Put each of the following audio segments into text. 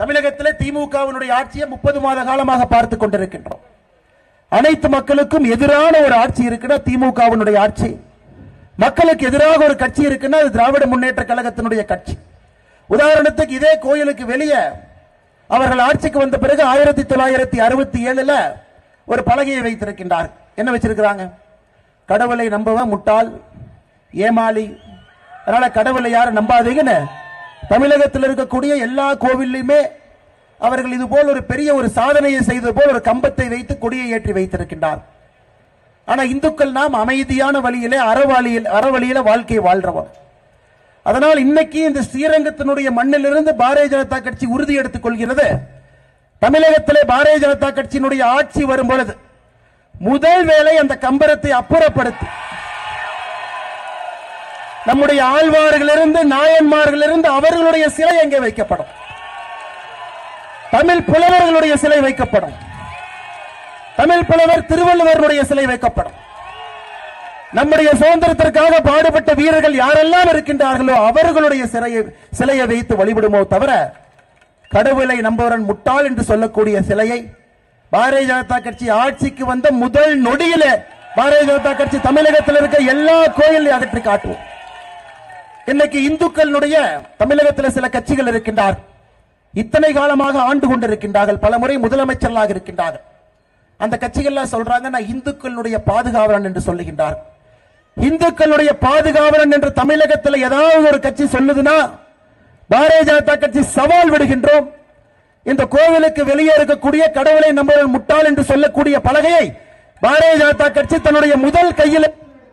தமிழகத்திலே திமுகவினுடைய ஆட்சியை முப்பது மாத காலமாக பார்த்துக் கொண்டிருக்கின்றோம் அனைத்து மக்களுக்கும் எதிரான ஒரு ஆட்சி இருக்குன்னா திமுகவினுடைய ஆட்சி மக்களுக்கு எதிராக ஒரு கட்சி இருக்குன்னா அது திராவிட முன்னேற்ற கழகத்தினுடைய கட்சி உதாரணத்துக்கு இதே கோயிலுக்கு வெளியே அவர்கள் ஆட்சிக்கு வந்த பிறகு ஆயிரத்தி தொள்ளாயிரத்தி அறுபத்தி ஏழுல ஒரு பலகையை வைத்திருக்கின்றார் என்ன வச்சிருக்கிறாங்க கடவுளை நம்பவன் முட்டாள் ஏமாளி அதனால கடவுளை யாரும் நம்பாதீங்கன்னு தமிழகத்தில் இருக்கக்கூடிய எல்லா கோவில்லையுமே அவர்கள் இது போல் ஒரு பெரிய ஒரு சாதனையை செய்தது போல் ஒரு கம்பத்தை வைத்து கொடியை ஏற்றி வைத்திருக்கின்றார் ஆனா இந்துக்கள் நாம் அமைதியான வழியிலே அறவழியில் அறவழியில வாழ்க்கையை வாழ்றோம் அதனால் இன்னைக்கு இந்த ஸ்ரீரங்கத்தினுடைய மண்ணிலிருந்து பாரதிய ஜனதா கட்சி உறுதி எடுத்துக் கொள்கிறது தமிழகத்திலே பாரதிய ஜனதா கட்சியினுடைய ஆட்சி வரும் பொழுது முதல் வேலை அந்த கம்பரத்தை அப்புறப்படுத்தி நம்முடைய ஆழ்வார்களிலிருந்து நாயன்மார்களிலிருந்து அவர்களுடைய சிலை எங்கே வைக்கப்படும் தமிழ் புலவர்களுடைய சிலை வைக்கப்படும் தமிழ் புலவர் திருவள்ளுவருடைய சிலை வைக்கப்படும் நம்முடைய சுதந்திரத்திற்காக பாடுபட்ட வீரர்கள் யாரெல்லாம் இருக்கின்றார்களோ அவர்களுடைய சிலையை சிலையை வைத்து வழிபடுமோ தவிர கடவுளை நம்புவரன் முட்டாள் என்று சொல்லக்கூடிய சிலையை பாரதிய ஜனதா கட்சி ஆட்சிக்கு வந்த முதல் நொடியில பாரதிய ஜனதா கட்சி தமிழகத்தில் இருக்க எல்லா கோயிலையும் அகற்றி காட்டுவோம் இன்னைக்கு இந்துக்களுடைய தமிழகத்தில் சில கட்சிகள் இருக்கின்றார் இத்தனை காலமாக ஆண்டு கொண்டிருக்கின்றார்கள் பல முறை முதலமைச்சர்களாக இருக்கின்றார்கள் அந்த கட்சிகள்லாம் சொல்றாங்க நான் இந்துக்களுடைய பாதுகாவலன் என்று சொல்லுகின்றார் இந்துக்களுடைய பாதுகாவலன் என்று தமிழகத்தில் ஏதாவது ஒரு கட்சி சொல்லுதுன்னா பாரதிய ஜனதா கட்சி சவால் விடுகின்றோம் இந்த கோவிலுக்கு வெளியே இருக்கக்கூடிய கடவுளை நம்ம முட்டாள் என்று சொல்லக்கூடிய பலகையை பாரதிய ஜனதா கட்சி தன்னுடைய முதல் கையில்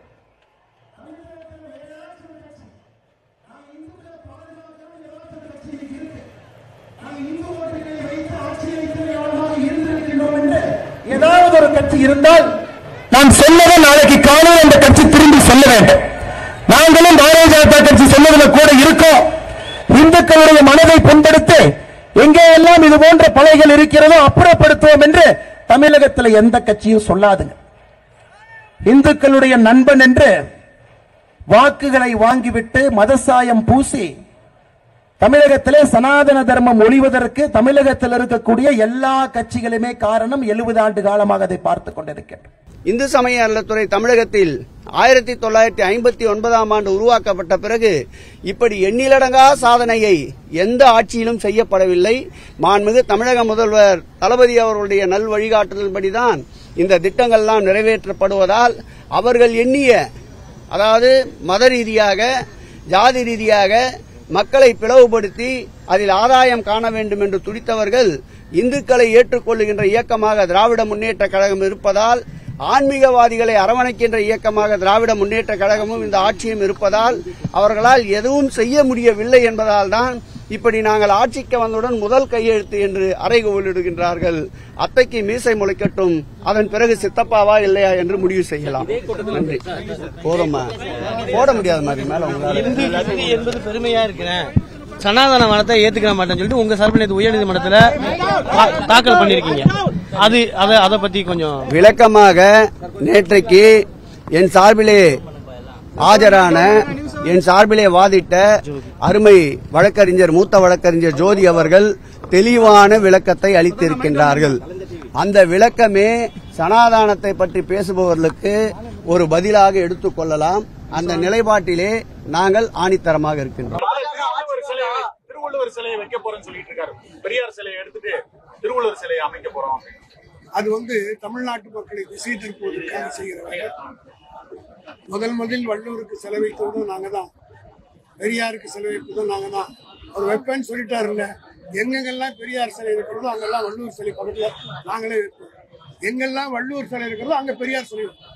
ஏதாவது ஒரு கட்சி இருந்தால் நான் சொன்னதை நாளைக்கு காலையில் அந்த கட்சி திரும்பி சொல்ல வேண்டும் நாங்களும் பாரதிய ஜனதா கட்சி சொன்னதில் கூட இருக்கோம் இந்துக்களுடைய மனதை புண்படுத்தி எங்கே எல்லாம் இது போன்ற பலைகள் இருக்கிறதோ அப்புறப்படுத்துவோம் என்று தமிழகத்தில் எந்த கட்சியும் சொல்லாதுங்க இந்துக்களுடைய நண்பன் என்று வாக்குகளை வாங்கிவிட்டு மதசாயம் பூசி தமிழகத்திலே சனாதன தர்மம் ஒழிவதற்கு தமிழகத்தில் இருக்கக்கூடிய எல்லா கட்சிகளுமே காரணம் எழுபது ஆண்டு காலமாக அதை பார்த்துக் கொண்டிருக்கின்றோம் இந்து சமய அறத்துறை தமிழகத்தில் ஆயிரத்தி தொள்ளாயிரத்தி ஐம்பத்தி ஒன்பதாம் ஆண்டு உருவாக்கப்பட்ட பிறகு இப்படி எண்ணிலடங்கா சாதனையை எந்த ஆட்சியிலும் செய்யப்படவில்லை மாண்புமிகு தமிழக முதல்வர் தளபதி அவர்களுடைய நல் வழிகாட்டுதல்படிதான் இந்த திட்டங்கள்லாம் நிறைவேற்றப்படுவதால் அவர்கள் எண்ணிய அதாவது மத ரீதியாக ஜாதி ரீதியாக மக்களை பிளவுபடுத்தி அதில் ஆதாயம் காண வேண்டும் என்று துடித்தவர்கள் இந்துக்களை ஏற்றுக்கொள்ளுகின்ற இயக்கமாக திராவிட முன்னேற்ற கழகம் இருப்பதால் ஆன்மீகவாதிகளை அரவணைக்கின்ற இயக்கமாக திராவிட முன்னேற்ற கழகமும் இந்த ஆட்சியும் இருப்பதால் அவர்களால் எதுவும் செய்ய முடியவில்லை என்பதால் தான் இப்படி நாங்கள் ஆட்சிக்கு வந்தவுடன் முதல் கையெழுத்து என்று அறைகோலிடுகின்றார்கள் அத்தைக்கு மீசை முளைக்கட்டும் அதன் பிறகு சித்தப்பாவா இல்லையா என்று முடிவு செய்யலாம் நன்றி போதுமா போட முடியாத மாதிரி மேல உங்களால இந்து இந்து என்பது பெருமையா இருக்கிறேன் சனாதன மதத்தை ஏத்துக்கிற மாட்டேன்னு சொல்லிட்டு உங்க சார்பில் நேற்று உயர்நீதிமன்றத்துல தா- தாக்கல் பண்ணிருக்கீங்க அது அதை அதை பத்தி கொஞ்சம் விளக்கமாக நேற்றைக்கு என் சார்பிலே ஆஜரான என் சார்பிலே வாதிட்ட அருமை வழக்கறிஞர் மூத்த வழக்கறிஞர் ஜோதி அவர்கள் தெளிவான விளக்கத்தை அளித்திருக்கின்றார்கள் அந்த விளக்கமே சனாதானத்தை பற்றி பேசுபவர்களுக்கு ஒரு பதிலாக எடுத்துக்கொள்ளலாம் அந்த நிலைப்பாட்டிலே நாங்கள் ஆணித்தரமாக இருக்கின்றோம் திருவள்ளுவர் சிலை திருவள்ளுவர் சிலையை வைக்க போறேன்னு சொல்லிட்டு இருக்காரு பெரியார் சிலையை எடுத்துட்டு திருவள்ளுவர் சிலையை அமைக்க போறோம் அப்படின்னு. அது வந்து தமிழ்நாட்டு மக்களை திசை திருப்புவதற்காக செய்கிற வேலை முதல் முதலில் வள்ளுவருக்கு செலவைத்ததும் நாங்க தான் பெரியாருக்கு செலவைப்பதும் நாங்க தான் அவர் வைப்பேன்னு சொல்லிட்டாருல்ல எங்கெங்கெல்லாம் பெரியார் சிலை இருக்கிறதோ அங்கெல்லாம் வள்ளுவர் சிலை பக்கத்துல நாங்களே வைப்போம் எங்கெல்லாம் வள்ளுவர் சிலை இருக்கிறதோ அங்க பெரியார் சிலை வைப்போம்.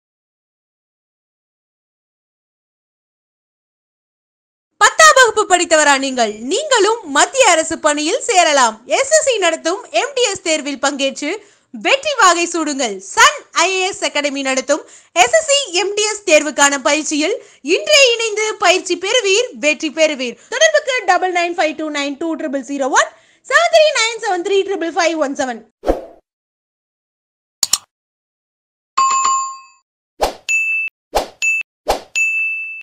பத்தாம் வகுப்பு படித்தவரா நீங்கள் நீங்களும் மத்திய அரசு பணியில் சேரலாம் எஸ்எஸ்சி நடத்தும் எம்டிஎஸ் தேர்வில் பங்கேற்று வெற்றி வாகை சூடுங்கள் சன் ஐஏஎஸ் அகாடமி நடத்தும் எஸ்எஸ்சி எம்டிஎஸ் தேர்வுக்கான பயிற்சியில் இன்றே இணைந்து பயிற்சி பெறுவீர் வெற்றி பெறுவீர் தொடர்புக்கு double nine five two nine two triple zero one seven three nine seven three triple five one seven